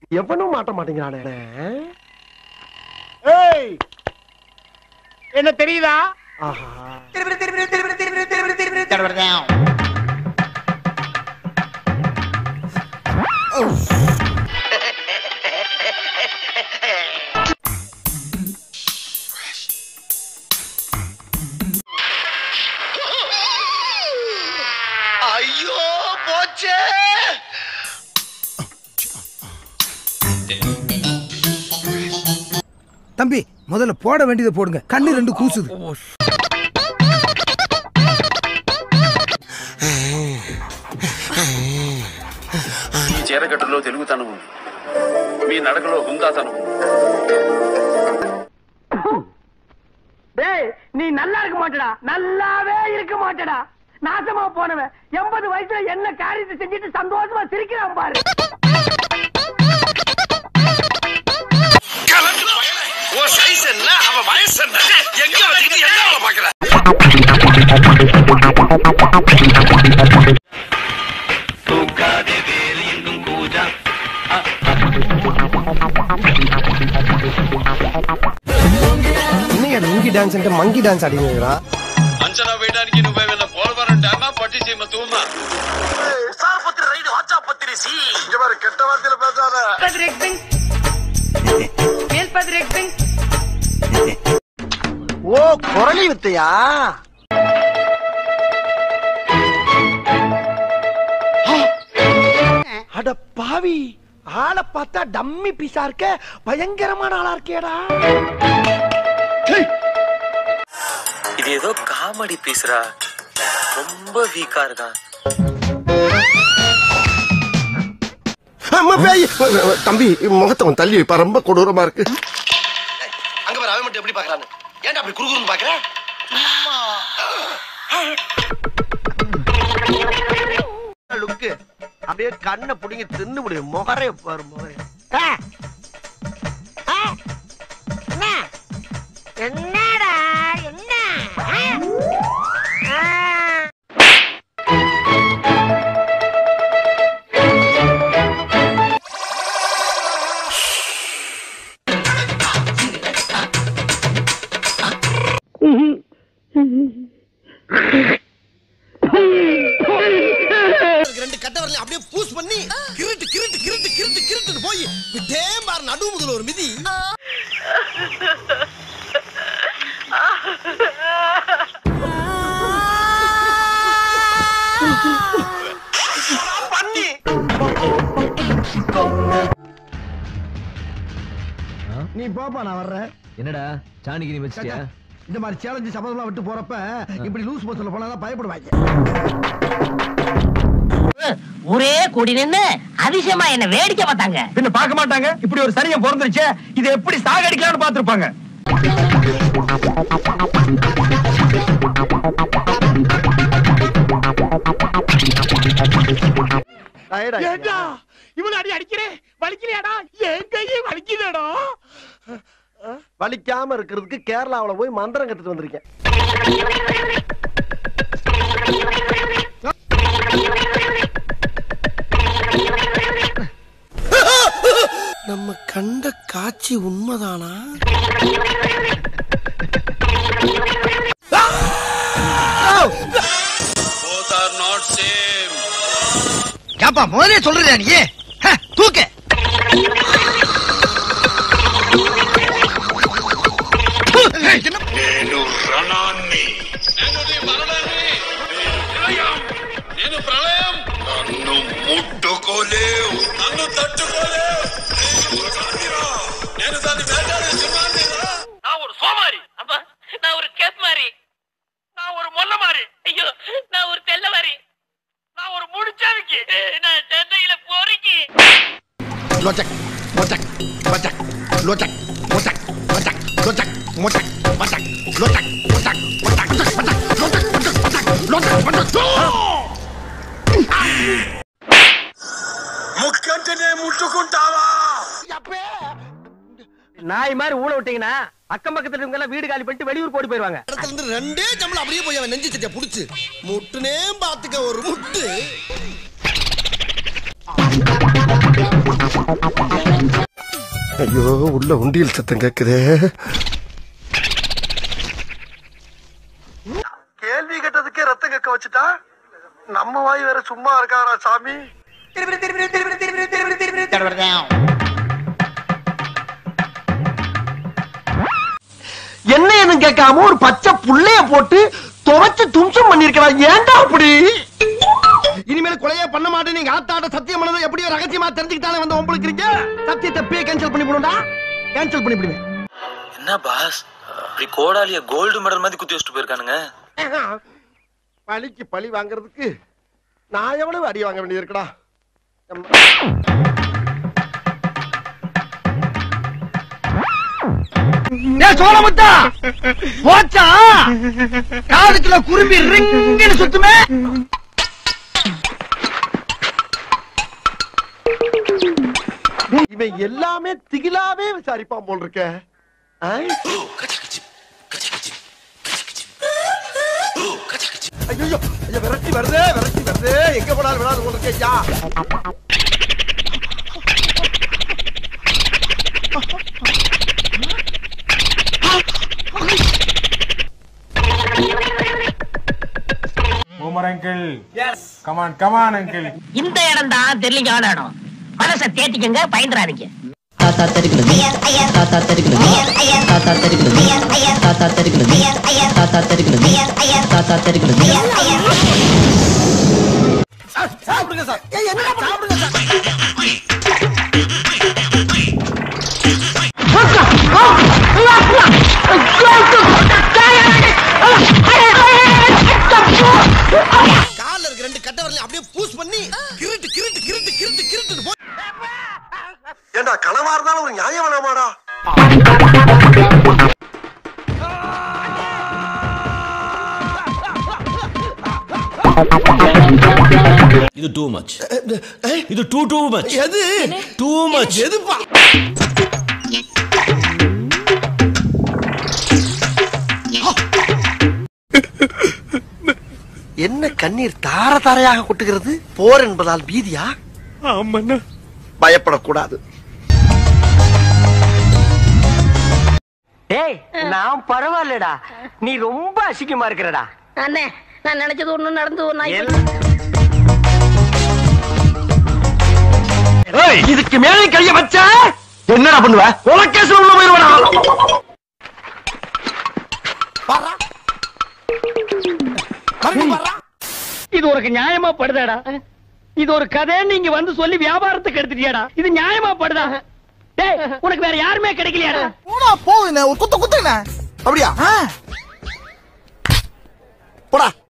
எவனும் மாட்ட மாட்டேங்கிறானே ஏய் என்ன தெரியுதா ஆஹா ஐயோ போச்சே தம்பி முதல்ல போட வேண்டியதை போடுங்க கண்ணு ரெண்டு கூசுது ఈ చీరకట్టులో తెలుగుతనం ఉంది మీ నడకలో హుందాతనం ఉంది டேய் நீ நல்லா இருக்க மாட்டடா நல்லாவே இருக்க மாட்டடா நாசமா போனவன் எண்பது வயசுல என்ன காரியத்தை செஞ்சுட்டு சந்தோஷமா சிரிக்கிறான் பாரு ஓ சைஸ் என்ன அவன் வயசு என்ன எங்க வச்சுக்கிட்டு என்ன வேலை பாக்குற இன்னைக்கு லுங்கி டான்ஸ் மங்கி டான்ஸ் ஆடிங்கிறா అంచనా వేయడానికి నువ్వేమైనా పోలవరం డ్యామా పట్టిసీమ తూమా சார்பத்திரி ரைடு வாச்சா பத்திரி சி இங்க பாரு கெட்ட வார்த்தையில பேசாத ஓ குரலி வித்தையா அட பாவி ஆளை பார்த்தா டம்மி பீஸா இருக்க பயங்கரமான ஆளா இருக்கேடா இது ஏதோ காமெடி பீஸ்ரா ரொம்ப வீக்கா இருக்கான் அம்மா பேய் தம்பி முகத்தவன் தள்ளி வைப்பா ரொம்ப கொடூரமா இருக்கு அங்க பாரு அவன் மட்டும் எப்படி பாக்குறான்னு ஏன்டா அப்படி குறுகுறுன்னு பாக்குற லுக்கு அப்படியே கண்ணை புடிங்கி தின்னு முடியும் முகரே பாரு முகரே என்னடா என்ன ரெண்டு கட்ட வரல அப்படியே பூஸ் பண்ணி கிருட்டு கிருட்டு கிருட்டு கிருட்டு கிருட்டு போய் விட்டே பாரு நடு முதல்ல ஒரு மிதி நீ போப்பா நான் வர்றேன் என்னடா சாணிக்கு நீ வச்சிட்டியா இந்த மாதிரி சேலஞ்சு சபதம்லாம் விட்டு போறப்ப இப்படி லூஸ் பஸ்ல போனா பயப்படுவாங்க ஒரே கூடி நின்னு அதிசயமா என்ன வேடிக்கை பார்த்தாங்க பின்ன பார்க்க மாட்டாங்க இப்படி ஒரு சரியம் பிறந்துருச்சே இதை எப்படி சாகடிக்கலாம்னு பார்த்திருப்பாங்க ஏண்டா இவன் அடி அடிக்கிறேன் வலிக்கலையாடா என் கையே வலிக்குதேடா வலிக்காம இருக்கிறதுக்கு கேரளாவுல போய் மந்திரம் கத்துட்டு வந்திருக்கேன் நம்ம கண்ட காட்சி உண்மைதானா both are not same ஏப்பா முதலே சொல்றியா நீ ஹ, தூக்கு என்ன నేను రణాన్ని నేను నీ మరణాన్ని నేను నిలయం నేను ప్రళయం నన్ను ముట్టుకోలేవు నన్ను తట్టుకోలేవు నేను ప్రజాతిరా. నేను దాన్ని వేటాడే సింహాన్నిరా. நான் ஒரு சோமாரி அப்ப நான் ஒரு கேப் மாறி நான் ஒரு மொல்ல மாறி ஐயோ நான் ஒரு தெல்ல மாறி நான் ஒரு முடிச்சாவிக்கு நான் சென்னையில போறீங்க லோச்சக் மொச்சக் மொச்சக் லோச்சக் மொச்சக் மொச்சக் லோச்சக் மொச்சக் மொச்சக் லோச்சக் மொச்சக் மொச்சக் மொச்சக் லோச்சக் மொச்சக் மொச்சக் லோச்சக் மொச்சக் ముక్కంటేనే ముట్టుకుంటావా நாய் மாதிரி ஊழ விட்டீங்கன்னா அக்கம் பக்கத்துல இருக்கவங்க எல்லாம் வீடு காலி பண்ணிட்டு வெளியூர் போட்டு போயிருவாங்க இடத்துல இருந்து ரெண்டே ஜம்பளம் அப்படியே போய் அவன் நெஞ்சு சட்டிய புடிச்சு முட்டுனே பாத்துக்க ஒரு முட்டு ஐயோ உள்ள உண்டியல் சத்தம் கேக்குதே கேள்வி கேட்டதுக்கே ரத்தம் கேட்க வச்சுட்டா நம்ம வாய் வேற சும்மா இருக்காரா சாமி என்ன ஏதும் கேட்காம ஒரு பச்சை புள்ளைய போட்டு துவைச்சு தும்சம் பண்ணிருக்கலாம் ஏன்டா அப்படி இனிமேல் கொலையே பண்ண மாட்டேன் நீங்க ஆத்தாட்ட சத்தியம் பண்ணதை எப்படியோ ரகசியமா தெரிஞ்சுக்கிட்டாலே வந்து உங்களுக்கு இருக்கீங்க சத்தியத்தை பே கேன்சல் பண்ணி போடுடா கேன்சல் பண்ணி விடுவேன் என்ன பாஸ் இப்படி கோடாலிய கோல்டு மெடல் மாதிரி குத்தி வச்சுட்டு போயிருக்கானுங்க பழிக்கு பழி வாங்குறதுக்கு நான் எவ்வளவு அடி வாங்க வேண்டியது இருக்குடா ஏய் சோழமுத்தா போச்சா காதுக்குள்ள குரும்பி ரிங்குன்னு சுத்துமே இவன் எல்லாமே திகிலாவே விசாரிப்பான் போல் இருக்க ஆ? ஐயோ ஐயோ விரட்டி வருதே விரட்டி வருதே எங்க போனாலும் விடாது போல் இருக்கே ஐயா Boomer uncle. Yes. Come on, come on, uncle. இந்த இடம் தான் தெரியலீங்க ஆன இடம் மனசை தேத்திக்கங்க பயந்துறாதீங்க தாத்தா தெருக்குறது தாத்தா தெருக்குறது தாத்தா தெருக்குறது தாத்தா தெருக்குறது தாத்தா தெருக்குறது தாத்தா தெருக்குறது சாப்பிடுங்க சார் ஏய் என்னடா சாப்பிடுங்க சார் கால்ல இருக்க ரெண்டு கட்ட வரல அப்படியே பூஸ் பண்ணி கிருட்டு கிருட்டு கிருட்டு கிருட்டு கிருட்டு போ ஏண்டா கனவா இருந்தாலும் ஒரு நியாயம் வேணாமாடா இது டூ மச் இது டூ டூ மச் எது டூ மச் எதுப்பா என்ன கண்ணீர் தார தாரையாக கொட்டுகிறது போர் என்பதால் பீதியா பயப்படக்கூடாது ஏய் நான் பரவாயில்லடா நீ ரொம்ப அசிங்கமா இருக்கிறடா அண்ணே நான் நினைச்சது ஒண்ணு நடந்து ஒண்ணு ஏய் இதுக்கு மேலே கைய வச்ச என்னடா பண்ணுவ உலகேசம் உள்ள போயிருவடா இது உனக்கு நியாயமா படுதாடா இது ஒரு கதை நீங்க வந்து சொல்லி வியாபாரத்துக்கு எடுத்துட்டியாடா இது நியாயமா படுதா டேய் உனக்கு வேற யாருமே கிடைக்கலையாடா போகுதுண்ணே ஒரு குத்து குத்துங்கண்ணே அப்படியா போடா